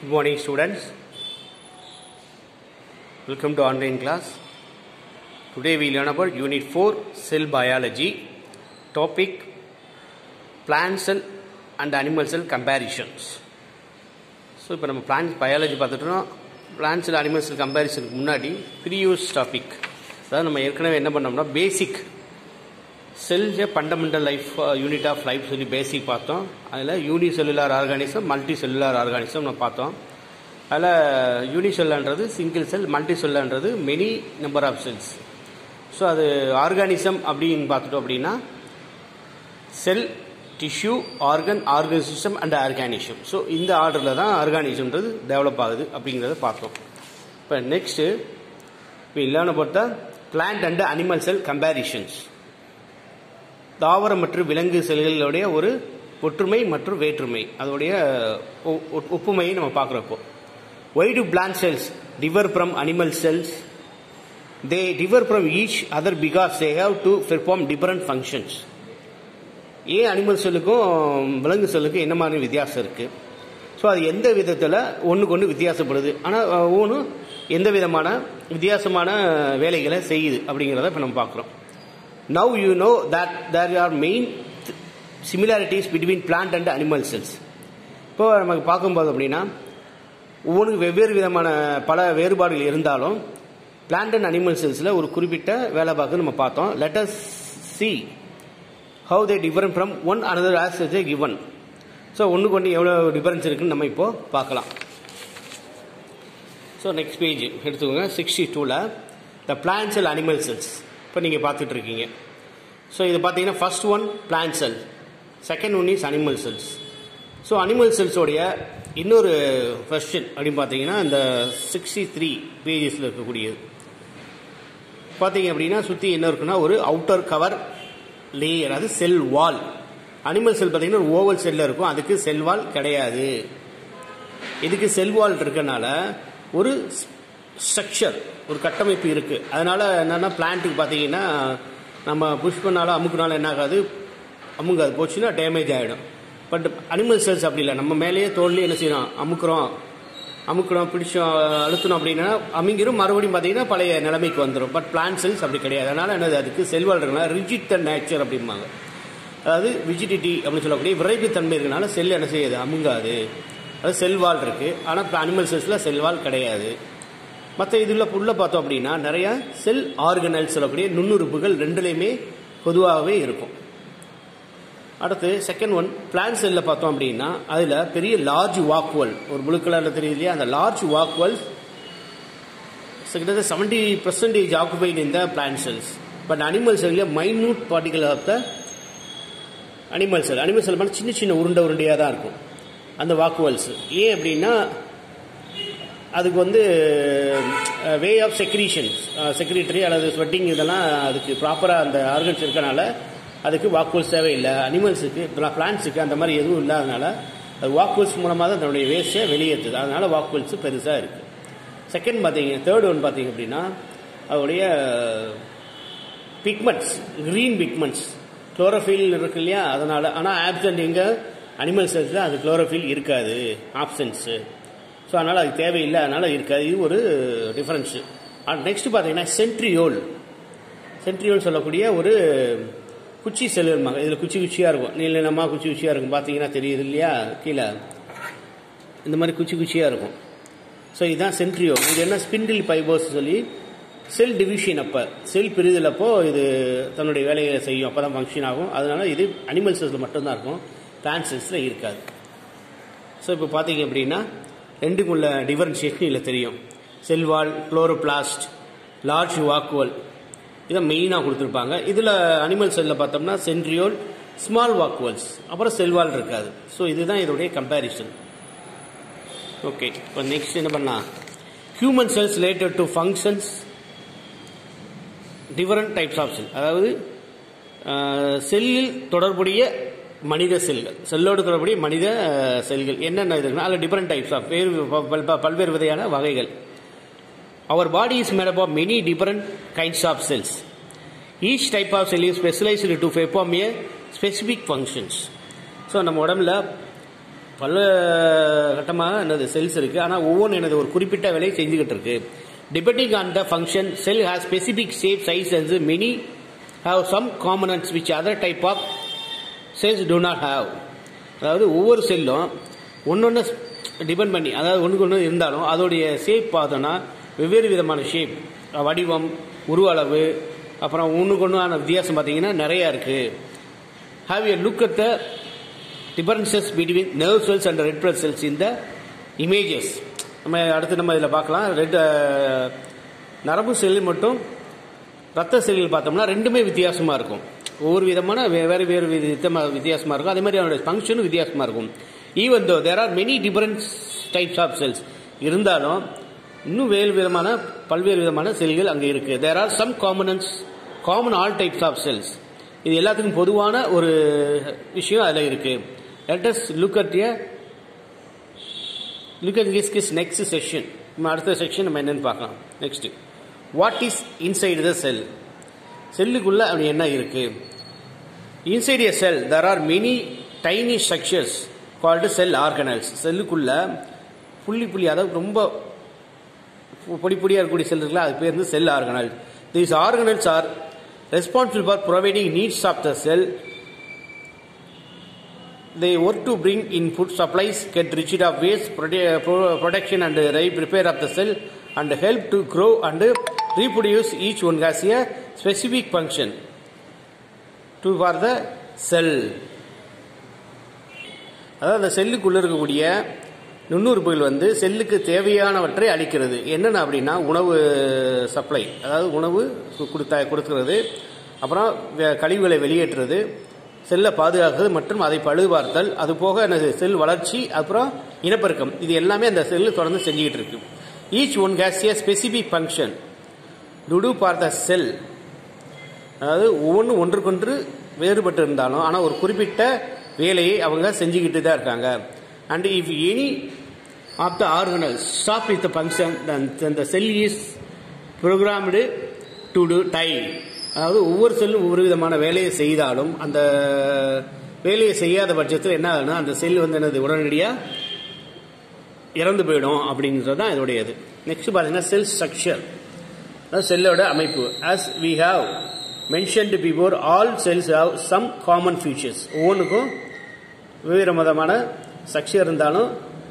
Good morning, students. Welcome to online class. Today we learn about Unit 4 Cell Biology. Topic Plant Cell and Animal Cell Comparisons. So இப்போ நம்ம plans biology பார்த்துட்டோம் பிளான்ஸில் animals கம்பேரிசனுக்கு முன்னாடி ப்ரீயூஸ் topic அதாவது நம்ம ஏற்கனவே என்ன பண்ணோம்னா basic cells fundamental life unit of life சொல்லி பேசிக் பார்த்தோம் அதில் unicellular organism multicellular organism நம்ம பார்த்தோம் அதில் யூனி செல்லுன்றது சிங்கிள் செல் மல்டி செல்லுன்றது many number of cells so அது ஆர்கானிசம் அப்படின்னு பார்த்துட்டோம் அப்படின்னா cell tissue organ organ system and organism so இந்த ஆர்டரில் தான் ஆர்கானிசம்ன்றது டெவலப் ஆகுது அப்படிங்கிறத பார்த்தோம் இப்போ நெக்ஸ்ட்டு இப்போ இல்லைன்னு பார்த்தா plant and animal cell comparisons தாவரம் மற்றும் விலங்கு செல்களுடைய ஒரு ஒற்றுமை மற்றும் வேற்றுமை அதோடைய ஒ- ஒ- ஒப்புமையை நம்ம பார்க்குறப்போ why do plant cells differ from animal cells they differ from each other because they have to perform different functions ஏன் அனிமல் செல்லுக்கும் விலங்கு செல்லுக்கும் என்ன மாதிரி வித்தியாசம் இருக்குது ஸோ அது எந்த விதத்தில் ஒன்றுக்கு ஒன்று வித்தியாசப்படுது ஆனால் ஒவ்வொன்றும் எந்த விதமான வித்தியாசமான வேலைகளை செய்யுது அப்படிங்கிறத இப்போ நம்ம பார்க்குறோம் now you know that there are main similarities between plant and animal cells இப்போ நமக்கு பார்க்கும்போது அப்படின்னா ஒவ்வொன்றுக்கு வெவ்வேறு விதமான பல வேறுபாடுகள் இருந்தாலும் பிளான்ட் அண்ட் அனிமல் செல்ஸில் ஒரு குறிப்பிட்ட வேலை பார்க்க நம்ம பார்த்தோம் let's see how they differ from one another as is a given so ஒன்றுக்கு ஒன்று எவ்வளோ டிஃபரன்ஸ் இருக்குன்னு நம்ம இப்போ பார்க்கலாம் ஸோ நெக்ஸ்ட் பேஜ் எடுத்துக்கோங்க சிக்ஸ்டி டூவில் the plant cell animal cells இப்போ நீங்கள் பார்த்துட்டு இருக்கீங்க ஸோ இது பார்த்தீங்கன்னா first one plant cell second one is animal cells so animal செல்ஸோடைய இன்னொரு கொஸ்டின் அப்படின்னு பார்த்தீங்கன்னா இந்த சிக்ஸ்டி த்ரீ பேஜஸில் இருக்கக்கூடியது பார்த்தீங்க அப்படின்னா சுற்றி என்ன இருக்குன்னா ஒரு அவுட்டர் கவர் லேயர் அது செல் வால் அனிமல் செல் பார்த்தீங்கன்னா ஒரு ஓவல் செல்லில் இருக்கும் அதுக்கு செல் வால் கிடையாது இதுக்கு செல் வால் இருக்கனால ஒரு ஸ்ட்ரக்சர் ஒரு கட்டமைப்பு இருக்குது அதனால என்னென்னா பிளான்ட்டுக்கு பார்த்தீங்கன்னா நம்ம புஷ் பண்ணாலும் அமுக்குனாலும் என்ன ஆகாது அமுங்காது போச்சுன்னா டேமேஜ் ஆகிடும் பட் அனிமல் செல்ஸ் அப்படி இல்லை நம்ம மேலேயே தோல்லையே என்ன செய்யணும் அமுக்குறோம் அமுக்கணும் பிடிச்சோம் அழுத்தணும் அப்படின்னா அமுங்கிரும் மறுபடியும் பார்த்தீங்கன்னா பழைய நிலைமைக்கு வந்துடும் பட் பிளான்ட் செல்ஸ் அப்படி கிடையாது அதனால என்னது அதுக்கு செல்வால் இருக்கனால ரிஜிட் நேச்சர் அப்படிம்பாங்க அதாவது விஜிடிட்டி அப்படின்னு சொல்லக்கூடிய விரைவுத்தன்மை இருக்கனால செல் என்ன செய்யாது அமுங்காது அது செல்வால் இருக்கு ஆனால் இப்போ அனிமல் செல்ஸில் செல்வால் கிடையாது மற்ற இதில் உள்ள பார்த்தோம் அப்படின்னா நிறைய செல் ஆர்கனல் சொல்லக்கூடிய நுண்ணுறுப்புகள் ரெண்டுலேயுமே பொதுவாகவே இருக்கும் அடுத்து செகண்ட் ஒன் பிளான் செல்லில் பார்த்தோம் அப்படின்னா அதில் பெரிய லார்ஜ் வாக்வல் ஒரு ப்ளூ கலரில் தெரியுது இல்லையா அந்த லார்ஜ் வாக்வல் கிட்டத்தட்ட செவன்டி பர்சன்டேஜ் ஆக்குபைட் இந்த பிளான் செல்ஸ் பட் அனிமல் செல்லில் minute particle of the animal cell animal cell மாதிரி சின்ன சின்ன உருண்டை உருண்டையாக தான் இருக்கும் அந்த வாக்குவல்ஸ் ஏன் அப்படின்னா அதுக்கு வந்து வே ஆஃப் செக்ரீஷன் செக்ரிட்டரி அல்லது ஸ்வெட்டிங் இதெல்லாம் அதுக்கு ப்ராப்பராக அந்த ஆர்கன்ஸ் இருக்கனால அதுக்கு வாக்குவல்ஸ் தேவையில்லை அனிமல்ஸுக்கு பிளான்ஸுக்கு அந்த மாதிரி எதுவும் இல்லாதனால அது வாக்குவல்ஸ் மூலமாக தான் தன்னுடைய வேஸ்ட்டை வெளியேற்றுது அதனால வாக்குவல்ஸ் பெருசாக இருக்குது செகண்ட் பார்த்தீங்க தேர்ட் ஒன் பார்த்தீங்க அப்படின்னா அதோடைய பிக்மெண்ட்ஸ் க்ரீன் பிக்மெண்ட்ஸ் குளோரோஃபில் இருக்கு இல்லையா அதனால ஆனால் ஆப்சன்ட் எங்கே அனிமல் செல்ஸில் அது குளோரோஃபில் இருக்காது ஆப்சன்ஸு ஸோ அதனால் அது தேவையில்லை அதனால் இருக்காது இது ஒரு டிஃப்ரென்ஸு நெக்ஸ்ட் பார்த்தீங்கன்னா சென்ட்ரியோல் சென்ட்ரியோல் சொல்லக்கூடிய ஒரு குச்சி செல்லுமாங்க இதில் குச்சி குச்சியாக இருக்கும் நீளமாக குச்சி குச்சியாக இருக்கும் பார்த்தீங்கன்னா தெரியுது இல்லையா கீழே இந்த மாதிரி குச்சி குச்சியாக இருக்கும் ஸோ இதுதான் சென்ட்ரியோ இது என்ன ஸ்பிண்டில் ஃபைபர்ஸ் சொல்லி செல் டிவிஷன் அப்போ செல் பிரிதல் அப்போ இது தன்னுடைய வேலையை செய்யும் அப்போ தான் ஃபங்க்ஷன் ஆகும் அதனால இது அனிமல் செல்ஸில் மட்டும்தான் இருக்கும் பிளான்ட் செல்ஸில் இருக்காது ஸோ இப்போ பார்த்தீங்க அப்படின்னா ரெண்டுக்குள்ள டிஃபரன்ஷியேஷன் இதில் தெரியும் செல்வால் குளோரோபிளாஸ்ட் லார்ஜ் வாக்குவல் இதை மெயினாக கொடுத்துருப்பாங்க இதில் அனிமல் செல்லில் பார்த்தோம்னா சென்ட்ரியோல் ஸ்மால் வாக்குவல்ஸ் அப்புறம் செல்வால் இருக்காது ஸோ இதுதான் இதோடைய கம்பேரிசன் ஓகே இப்போ நெக்ஸ்ட் என்ன பண்ணலாம் human cells related to functions different types of cell அதாவது செல்லில் தொடர்புடைய மனித செல்கள் செல்லோடு தொடர்புடைய மனித அஹ், செல்கள் என்னென்ன இருக்குன்னா அதில் டிஃபரண்ட் டைப்ஸ் ஆஃப் வேறு பல்- பல்- பல்வேறு விதையான வகைகள் our body is made up of many different kinds of cells each type of cell is specialised to perform a specific functions so நம்ம உடம்புல பல கட்டமாக என்னது செல்ஸ் இருக்குது ஆனால் ஒவ்வொன்றும் என்னது ஒரு குறிப்பிட்ட வேலையை செஞ்சுக்கிட்டு இருக்கு depending on the function cell has specific shape size and many have some components which other type of cells do not have அதாவது ஒவ்வொரு செல்லும் ஒன்று ஒன்று டிபெண்ட் பண்ணி அதாவது ஒன்றுக்கு ஒன்று இருந்தாலும் அதோடைய ஷேப் பார்த்தோன்னா வெவ்வேறு விதமான ஷேப் வடிவம் உருவ அளவு அப்புறம் ஒன்றுக்கு ஒன்றான வித்தியாசம் பார்த்தீங்கன்னா நிறையா இருக்குது have a look at the differences between nerve cells and red blood cells இந்த இமேஜஸ் நம்ம அடுத்து நம்ம இதில் பார்க்கலாம் ரெட் நரம்பு செல் மட்டும் ரத்த செல்கள் பார்த்தோம்னா ரெண்டுமே வித்தியாசமாக இருக்கும் ஒவ்வொரு விதமான வே- வேறு வேறு விதமாக வித்தியாசமாக இருக்கும் அதே மாதிரி அதோட ஃபங்க்ஷனும் வித்தியாசமாக இருக்கும் even though there are many difference types of cells இருந்தாலும் இன்னும் வேறு விதமான பல்வேறு விதமான செல்கள் அங்கே இருக்குது there are some commonness common all types of cells இது எல்லாத்துக்கும் பொதுவான ஒரு விஷயம் அதில் இருக்குது let's look at a look at this கிஸ் நெக்ஸ்ட் செக்ஷன் நம்ம அடுத்த செக்ஷன் நம்ம என்னன்னு பார்க்கலாம் next what is inside the cell செல்லுக்குள்ள அப்படி என்ன இருக்கு inside a cell there are many tiny structures called cell organelles செல்லுக்குள்ள புள்ளி புள்ளி அதாவது ரொம்ப பொடி பொடியாக இருக்கக்கூடிய செல் இருக்குல்ல அது பேர் வந்து cell organelle these organelles are responsible for providing needs of the cell they work to bring in food supplies, get rid of waste, prote- pro- protection and re- repair of the cell, and help to grow and reproduce. Each one has a specific function to for the cell. அதாவது அந்த செல்லுக்குள்ள இருக்கக்கூடிய நுண்ணுறுப்புகள் வந்து செல்லுக்கு தேவையானவற்றை அளிக்கிறது என்னென்ன அப்படின்னா உணவு சப்ளை அதாவது உணவு கு- கொடுத்தா கொடுக்கிறது அப்புறம் வே- கழிவுகளை வெளியேற்றுறது செல்லை பாதுகாக்கிறது மற்றும் அதை பழுதுபார்த்தல் அது போக என்னது செல் வளர்ச்சி அப்புறம் இனப்பெருக்கம் இது எல்லாமே அந்த செல்லு தொடர்ந்து செஞ்சுக்கிட்டு இருக்கு each one has a specific function to do for the cell அதாவது ஒவ்வொன்றும் ஒன்றுக்கொன்று வேறுபட்டு இருந்தாலும் ஆனால் ஒரு குறிப்பிட்ட வேலையை அவங்க செஞ்சுக்கிட்டு தான் இருக்காங்க and if any of the organelle stop with function the cell is programmed to to die அதாவது ஒவ்வொரு செல்லும் ஒவ்வொரு விதமான வேலையை செய்தாலும் அந்த வேலையை செய்யாத பட்சத்தில் என்ன ஆகுதுன்னா அந்த செல் வந்து என்னது உடனடியாக இறந்து போயிடும் அப்படின்றது தான் இதோடைய இது நெக்ஸ்ட் பார்த்தீங்கன்னா செல் ஸ்ட்ரக்சர் அதாவது செல்லோட அமைப்பு as we have mentioned before all cells have some common features ஒவ்வொன்றுக்கும் வெவ்வேறு விதமான ஸ்ட்ரக்சர் இருந்தாலும்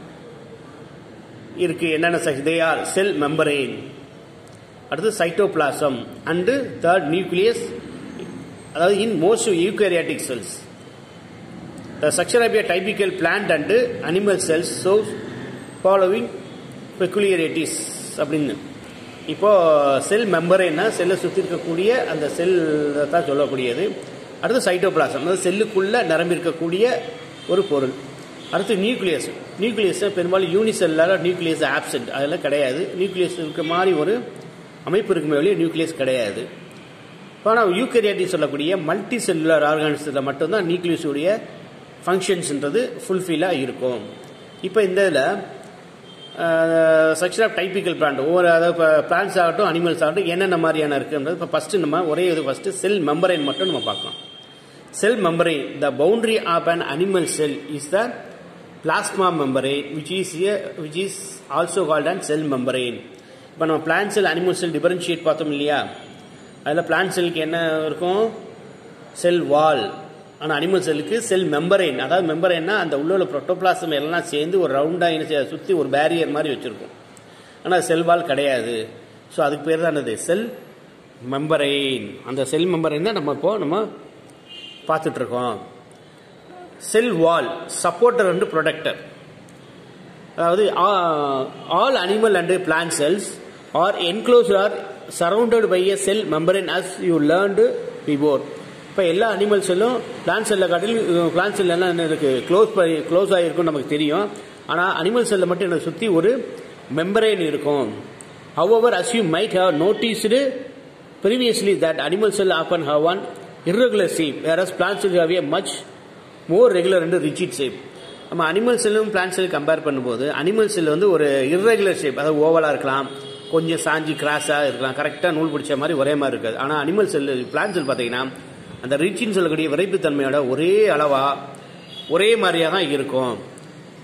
இருக்கு என்னென்ன structure they are cell membrane அடுத்து சைட்டோபிளாசம் அண்டு தேர்ட் நியூக்ளியஸ் அதாவது in most eukaryotic cells The structure of a typical plant and animal cells shows following peculiarities அப்படின்னு இப்போ செல் மெம்பரேன்னா செல்லை சுற்றி இருக்கக்கூடிய அந்த செல் தான் சொல்லக்கூடியது அடுத்து சைட்டோபிளாசம் அதாவது செல்லுக்குள்ள நிரம்பி இருக்கக்கூடிய ஒரு பொருள் அடுத்து நியூக்ளியஸ் நியூக்ளியஸ் பெரும்பாலும் யூனிசெல்லார் நியூக்ளியஸ் ஆப்சென்ட் அதெல்லாம் கிடையாது நியூக்ளியஸ் இருக்க மாதிரி ஒரு அமைப்பு இருக்குமே வெளியே நியூக்ளியஸ் கிடையாது ஆனால் யூகரியாட்டி சொல்லக்கூடிய மல்டி செல்லுலர் ஆர்கானிசத்தில் மட்டும்தான் நியூக்ளியஸுடைய ஃபங்க்ஷன்ஸ்ன்றது ஃபுல்ஃபில்லாக இருக்கும் இப்போ இந்த இதில் செக்ஷன் ஆஃப் டைப்பிக்கல் பிளான்ட் ஒவ்வொரு அதாவது இப்போ பிளான்ஸ் ஆகட்டும் அனிமல்ஸ் ஆகட்டும் என்னென்ன மாதிரியான இருக்குன்றது இப்போ ஃபஸ்ட்டு நம்ம ஒரே இது ஃபஸ்ட்டு செல் மெம்பரைன் மட்டும் நம்ம பார்க்கலாம் cell membrane the boundary of an animal cell is the plasma membrane which is which is also called and cell membrane இப்போ நம்ம plant cell animal cell differentiate பார்த்தோம் இல்லையா அதில் பிளான்ட் செல்லுக்கு என்ன இருக்கும் செல் வால் ஆனால் அனிமல் செல்லுக்கு செல் மெம்பரைன் அதாவது மெம்பரைன்னா அந்த உள்ள உள்ள ப்ரோட்டோபிளாசம் எல்லாம் சேர்ந்து ஒரு ரவுண்டாக சுற்றி ஒரு பேரியர் மாதிரி வச்சுருக்கும் ஆனால் செல் வால் கிடையாது ஸோ அதுக்கு பேர் தான் என்னது செல் மெம்பரைன் அந்த செல் மெம்பரைன் தான் நம்ம இப்போ நம்ம பார்த்துட்ருக்கோம் cell wall supporter and protector அதாவது all animal and plant cells are enclose or surrounded by a cell membrane as you learned before இப்போ எல்லா அனிமல் செல்லும் பிளான்ட் செல்லை காட்டிலும் பிளான்ட் செல் எல்லாம் என்ன இருக்கு க்ளோஸ் க்ளோஸ் ஆகிருக்கும் நமக்கு தெரியும் ஆனால் அனிமல் செல்லை மட்டும் எனக்கு சுற்றி ஒரு மெம்பரேன் இருக்கும் however as you might have noticed previously that animal cell often have one irregular shape whereas plant cell have a much more regular and rigid shape நம்ம அனிமல் செல்லும் பிளான்ட் செல் கம்பேர் பண்ணும்போது animal cell வந்து ஒரு irregular shape அதாவது ஓவலாக இருக்கலாம் கொஞ்சம் சாஞ்சி கிராஸாக இருக்கலாம் கரெக்டாக நூல் பிடிச்ச மாதிரி ஒரே மாதிரி இருக்காது ஆனால் அனிமல் செல் பிளான்ட் செல் பார்த்தீங்கன்னா அந்த ரிச்சின்னு சொல்லக்கூடிய விரைப்புத்தன்மையோட ஒரே அளவாக ஒரே மாதிரியாக தான் இருக்கும்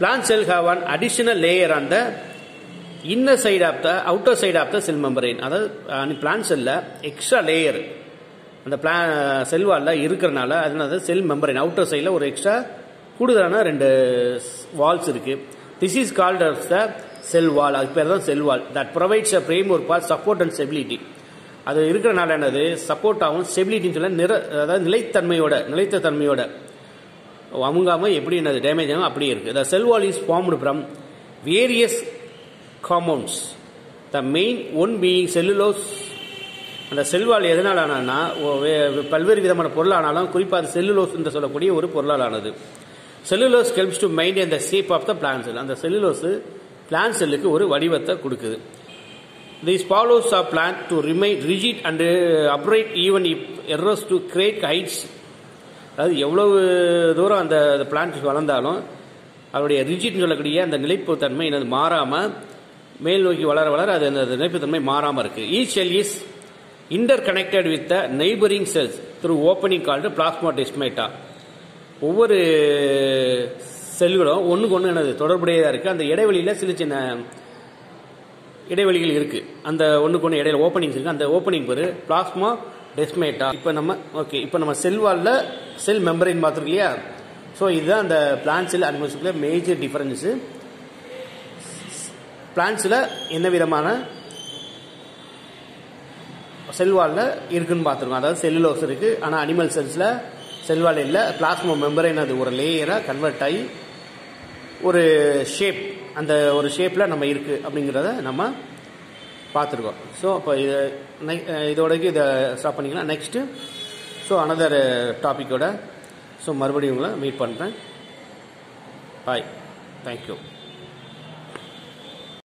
plant cell have an additional layer on the inner side of the outer side of the cell membrane அதாவது பிளான்ட் செல்ல எக்ஸ்ட்ரா லேயர் அந்த பிளா செல் வாலில் இருக்கிறனால அதனால செல் மெம்பரேன் அவுட்டர் சைடில் ஒரு எக்ஸ்ட்ரா கூடுதலான ரெண்டு வால்ஸ் இருக்கு this is called as the cell wall அது பேர் தான் cell wall that provides a frame ஒரு பால் சப்போர்ட் அண்ட் ஸ்டெபிலிட்டி அது இருக்கிறனால என்னது சப்போர்ட் ஆகும் ஸ்டெபிலிட்டின்னு சொல்ல நிற அதாவது நிலைத்தன்மையோட நிலைத்த தன்மையோட அமுங்காம எப்படி என்னது டேமேஜ் ஆகும் அப்படியே இருக்கு the cell wall is formed from various compounds the main one being cellulose அந்த செல்வால் எதனால் ஆனான்னா ஓ- வே- பல்வேறு விதமான பொருள் ஆனாலும் குறிப்பாக அது செல்லுலோஸ் என்று சொல்லக்கூடிய ஒரு பொருளால் ஆனது cellulose helps to maintain the shape of the plant cell அந்த செல்லுலோஸ் பிளான் செல்லுக்கு ஒரு வடிவத்தை கொடுக்குது These follows are planned to remain rigid and uh, upright even if errors to great heights அதாவது எவ்வளவு தூரம் அந்த பிளான்ட் வளர்ந்தாலும் அதனுடைய ரிஜிட்னு சொல்லக்கூடிய அந்த நிலைப்புத்தன்மை என்னது மாறாமல் மேல் நோக்கி வளர வளர அது அந்த நிலைப்புத்தன்மை மாறாமல் இருக்கு each cell is interconnected with the neighbouring cells through opening called plasmodesmata ஒவ்வொரு செல்களும் ஒன்றுக்கு ஒன்று என்னது தொடர்புடையதாக இருக்குது அந்த இடைவெளியில் சின்ன சின்ன இடைவெளிகள் இருக்கு அந்த ஒண்ணுக்கு ஒன்று இடையில ஓப்பனிங்ஸ் இருக்கு அந்த ஓப்பனிங் பேரு பிளாஸ்மா டெஸ்மேட்டா இப்போ நம்ம ஓகே இப்போ நம்ம செல் வால்ல செல் மெம்பரின் பார்த்துருக்கு இல்லையா ஸோ இதுதான் அந்த பிளான்ட் செல் அனிமல்ஸுக்குள்ள மேஜர் டிஃபரன்ஸு பிளான்ட்ஸில் என்ன விதமான செல்வாலில் இருக்குன்னு பார்த்துருக்கோம் அதாவது செல்லுலோஸ் இருக்கு ஆனால் அனிமல் செல்ஸில் செல்வால் இல்லை பிளாஸ்மா மெம்பரைன் அது ஒரு லேயராக கன்வெர்ட் ஆகி ஒரு ஷேப் அந்த ஒரு ஷேப்பில் நம்ம இருக்கு அப்படிங்கிறத நம்ம பார்த்துருக்கோம் ஸோ அப்போ இது நெ- இதோடக்கு இதை ஸ்டாப் பண்ணிக்கலாம் நெக்ஸ்ட்டு ஸோ அனதர் டாப்பிக்கோட ஸோ மறுபடியும் உங்களை மீட் பண்ணுறேன் பாய் தேங்க்யூ